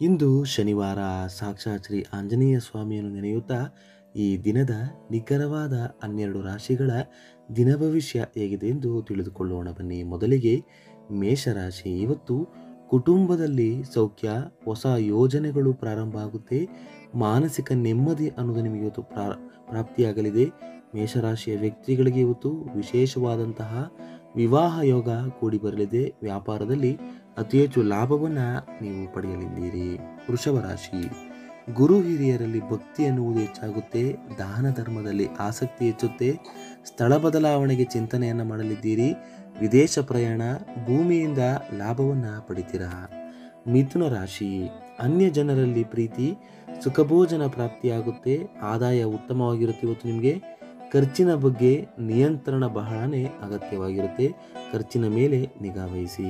ಇಂದು ಶನಿವಾರ ಸಾಕ್ಷಾತ್ ಶ್ರೀ ಆಂಜನೇಯ ಸ್ವಾಮಿಯನ್ನು ನೆನೆಯುತ್ತಾ ಈ ದಿನದ ನಿಖರವಾದ ಹನ್ನೆರಡು ರಾಶಿಗಳ ದಿನ ಭವಿಷ್ಯ ಹೇಗಿದೆ ಎಂದು ತಿಳಿದುಕೊಳ್ಳೋಣ ಬನ್ನಿ ಮೊದಲಿಗೆ ಮೇಷರಾಶಿ ಇವತ್ತು ಕುಟುಂಬದಲ್ಲಿ ಸೌಖ್ಯ ಹೊಸ ಯೋಜನೆಗಳು ಪ್ರಾರಂಭ ಆಗುತ್ತೆ ಮಾನಸಿಕ ನೆಮ್ಮದಿ ಅನ್ನೋದು ನಿಮಗೆ ಇವತ್ತು ಪ್ರಾ ಪ್ರಾಪ್ತಿಯಾಗಲಿದೆ ಮೇಷರಾಶಿಯ ವ್ಯಕ್ತಿಗಳಿಗೆ ಇವತ್ತು ವಿಶೇಷವಾದಂತಹ ವಿವಾಹ ಯೋಗ ಕೂಡಿ ಬರಲಿದೆ ವ್ಯಾಪಾರದಲ್ಲಿ ಅತಿ ಹೆಚ್ಚು ಲಾಭವನ್ನು ನೀವು ಪಡೆಯಲಿದ್ದೀರಿ ವೃಷಭ ರಾಶಿ ಗುರು ಹಿರಿಯರಲ್ಲಿ ಭಕ್ತಿ ಎನ್ನುವುದು ಹೆಚ್ಚಾಗುತ್ತೆ ದಾನ ಧರ್ಮದಲ್ಲಿ ಆಸಕ್ತಿ ಹೆಚ್ಚುತ್ತೆ ಸ್ಥಳ ಬದಲಾವಣೆಗೆ ಚಿಂತನೆಯನ್ನು ಮಾಡಲಿದ್ದೀರಿ ವಿದೇಶ ಪ್ರಯಾಣ ಭೂಮಿಯಿಂದ ಲಾಭವನ್ನು ಪಡಿತೀರಾ ಮಿಥುನ ರಾಶಿ ಅನ್ಯ ಜನರಲ್ಲಿ ಪ್ರೀತಿ ಸುಖಭೋಜನ ಪ್ರಾಪ್ತಿಯಾಗುತ್ತೆ ಆದಾಯ ಉತ್ತಮವಾಗಿರುತ್ತೆ ಇವತ್ತು ನಿಮಗೆ ಖರ್ಚಿನ ಬಗ್ಗೆ ನಿಯಂತ್ರಣ ಬಹಳನೇ ಅಗತ್ಯವಾಗಿರುತ್ತೆ ಖರ್ಚಿನ ಮೇಲೆ ನಿಗಾ ವಹಿಸಿ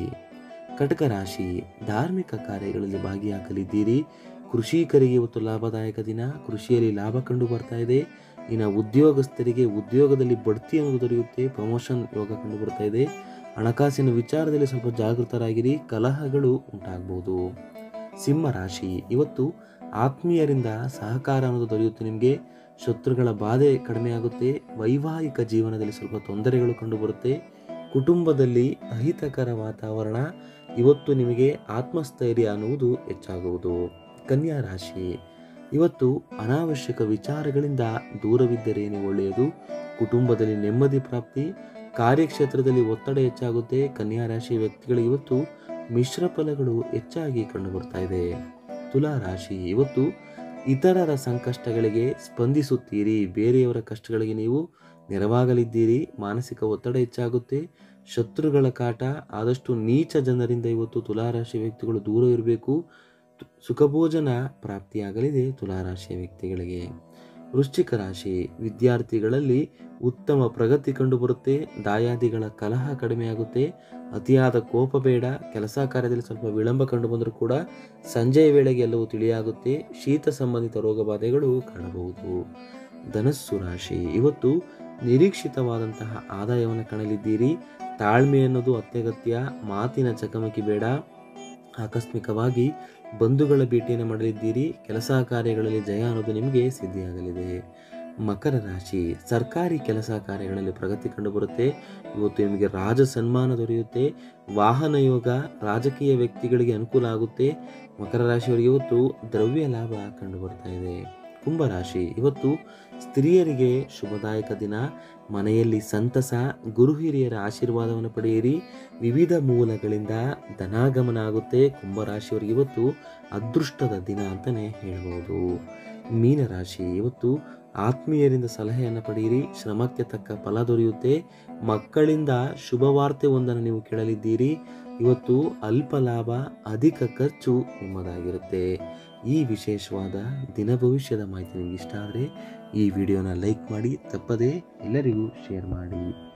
ಕಟಕ ರಾಶಿ ಧಾರ್ಮಿಕ ಕಾರ್ಯಗಳಲ್ಲಿ ಭಾಗಿಯಾಗಲಿದ್ದೀರಿ ಕೃಷಿಕರಿಗೆ ಇವತ್ತು ಲಾಭದಾಯಕ ದಿನ ಕೃಷಿಯಲ್ಲಿ ಲಾಭ ಕಂಡು ಬರ್ತಾ ಇದೆ ಇನ್ನು ಉದ್ಯೋಗಸ್ಥರಿಗೆ ಉದ್ಯೋಗದಲ್ಲಿ ಬಡ್ತಿ ಅನ್ನೋದು ದೊರೆಯುತ್ತೆ ಪ್ರಮೋಷನ್ ಯೋಗ ಕಂಡು ಬರ್ತಾ ಇದೆ ಹಣಕಾಸಿನ ವಿಚಾರದಲ್ಲಿ ಸ್ವಲ್ಪ ಜಾಗೃತರಾಗಿರಿ ಕಲಹಗಳು ಉಂಟಾಗಬಹುದು ಸಿಂಹ ರಾಶಿ ಇವತ್ತು ಆತ್ಮೀಯರಿಂದ ಸಹಕಾರ ಅನ್ನೋದು ದೊರೆಯುತ್ತೆ ನಿಮಗೆ ಶತ್ರುಗಳ ಬಾಧೆ ಕಡಿಮೆ ಆಗುತ್ತೆ ವೈವಾಹಿಕ ಜೀವನದಲ್ಲಿ ಸ್ವಲ್ಪ ತೊಂದರೆಗಳು ಕಂಡುಬರುತ್ತೆ ಕುಟುಂಬದಲ್ಲಿ ಅಹಿತಕರ ವಾತಾವರಣ ಇವತ್ತು ನಿಮಗೆ ಆತ್ಮಸ್ಥೈರ್ಯ ಅನ್ನುವುದು ಹೆಚ್ಚಾಗುವುದು ಕನ್ಯಾ ರಾಶಿ ಇವತ್ತು ಅನಾವಶ್ಯಕ ವಿಚಾರಗಳಿಂದ ದೂರವಿದ್ದರೆ ನೀವು ಒಳ್ಳೆಯದು ಕುಟುಂಬದಲ್ಲಿ ನೆಮ್ಮದಿ ಪ್ರಾಪ್ತಿ ಕಾರ್ಯಕ್ಷೇತ್ರದಲ್ಲಿ ಒತ್ತಡ ಹೆಚ್ಚಾಗುತ್ತೆ ಕನ್ಯಾ ರಾಶಿ ವ್ಯಕ್ತಿಗಳಿಗೆ ಇವತ್ತು ಮಿಶ್ರ ಫಲಗಳು ಹೆಚ್ಚಾಗಿ ಕಂಡುಬರ್ತಾ ಇದೆ ತುಲಾ ರಾಶಿ ಇವತ್ತು ಇತರರ ಸಂಕಷ್ಟಗಳಿಗೆ ಸ್ಪಂದಿಸುತ್ತೀರಿ ಬೇರೆಯವರ ಕಷ್ಟಗಳಿಗೆ ನೀವು ನೆರವಾಗಲಿದ್ದೀರಿ ಮಾನಸಿಕ ಒತ್ತಡ ಹೆಚ್ಚಾಗುತ್ತೆ ಶತ್ರುಗಳ ಕಾಟ ಆದಷ್ಟು ನೀಚ ಜನರಿಂದ ಇವತ್ತು ತುಲಾರಾಶಿ ವ್ಯಕ್ತಿಗಳು ದೂರ ಇರಬೇಕು ಸುಖಭೋಜನ ಪ್ರಾಪ್ತಿಯಾಗಲಿದೆ ತುಲಾರಾಶಿಯ ವ್ಯಕ್ತಿಗಳಿಗೆ ವೃಶ್ಚಿಕ ರಾಶಿ ವಿದ್ಯಾರ್ಥಿಗಳಲ್ಲಿ ಉತ್ತಮ ಪ್ರಗತಿ ಕಂಡುಬರುತ್ತೆ ದಾಯಾದಿಗಳ ಕಲಹ ಕಡಿಮೆಯಾಗುತ್ತೆ ಅತಿಯಾದ ಕೋಪ ಬೇಡ ಕೆಲಸ ಕಾರ್ಯದಲ್ಲಿ ಸ್ವಲ್ಪ ವಿಳಂಬ ಕಂಡು ಬಂದರೂ ಕೂಡ ಸಂಜೆಯ ವೇಳೆಗೆ ಎಲ್ಲವೂ ತಿಳಿಯಾಗುತ್ತೆ ಶೀತ ಸಂಬಂಧಿತ ರೋಗ ಬಾಧೆಗಳು ಕಾಣಬಹುದು ಧನಸ್ಸು ರಾಶಿ ಇವತ್ತು ನಿರೀಕ್ಷಿತವಾದಂತಹ ಆದಾಯವನ್ನು ಕಾಣಲಿದ್ದೀರಿ ತಾಳ್ಮೆ ಅನ್ನೋದು ಅತ್ಯಗತ್ಯ ಮಾತಿನ ಚಕಮಕಿ ಬೇಡ ಆಕಸ್ಮಿಕವಾಗಿ ಬಂಧುಗಳ ಭೇಟಿಯನ್ನು ಮಾಡಲಿದ್ದೀರಿ ಕೆಲಸ ಕಾರ್ಯಗಳಲ್ಲಿ ಜಯ ಅನ್ನೋದು ನಿಮಗೆ ಸಿದ್ಧಿಯಾಗಲಿದೆ ಮಕರ ರಾಶಿ ಸರ್ಕಾರಿ ಕೆಲಸ ಕಾರ್ಯಗಳಲ್ಲಿ ಪ್ರಗತಿ ಕಂಡುಬರುತ್ತೆ ಇವತ್ತು ನಿಮಗೆ ರಾಜ ಸನ್ಮಾನ ದೊರೆಯುತ್ತೆ ವಾಹನ ಯೋಗ ರಾಜಕೀಯ ವ್ಯಕ್ತಿಗಳಿಗೆ ಅನುಕೂಲ ಆಗುತ್ತೆ ಮಕರ ರಾಶಿಯವರಿಗೆ ಇವತ್ತು ದ್ರವ್ಯ ಲಾಭ ಕಂಡು ಬರ್ತಾ ಇದೆ ಕುಂಭರಾಶಿ ಇವತ್ತು ಸ್ತ್ರೀಯರಿಗೆ ಶುಭದಾಯಕ ದಿನ ಮನೆಯಲ್ಲಿ ಸಂತಸ ಗುರು ಹಿರಿಯರ ಆಶೀರ್ವಾದವನ್ನು ಪಡೆಯಿರಿ ವಿವಿಧ ಮೂಲಗಳಿಂದ ಧನಾಗಮನ ಆಗುತ್ತೆ ಕುಂಭರಾಶಿಯವರಿಗೆ ಇವತ್ತು ಅದೃಷ್ಟದ ದಿನ ಅಂತಲೇ ಹೇಳ್ಬೋದು ಮೀನರಾಶಿ ಇವತ್ತು ಆತ್ಮೀಯರಿಂದ ಸಲಹೆಯನ್ನು ಪಡೆಯಿರಿ ಶ್ರಮಕ್ಕೆ ತಕ್ಕ ಫಲ ದೊರೆಯುತ್ತೆ ಮಕ್ಕಳಿಂದ ಶುಭವಾರ್ತೆ ಒಂದನ್ನು ನೀವು ಕೇಳಲಿದ್ದೀರಿ ಇವತ್ತು ಅಲ್ಪ ಲಾಭ ಅಧಿಕ ಖರ್ಚು ನಿಮ್ಮದಾಗಿರುತ್ತೆ ಈ ವಿಶೇಷವಾದ ದಿನ ಭವಿಷ್ಯದ ಮಾಹಿತಿ ನಿಮಗೆ ಇಷ್ಟ ಆದರೆ ಈ ವಿಡಿಯೋನ ಲೈಕ್ ಮಾಡಿ ತಪ್ಪದೇ ಎಲ್ಲರಿಗೂ ಶೇರ್ ಮಾಡಿ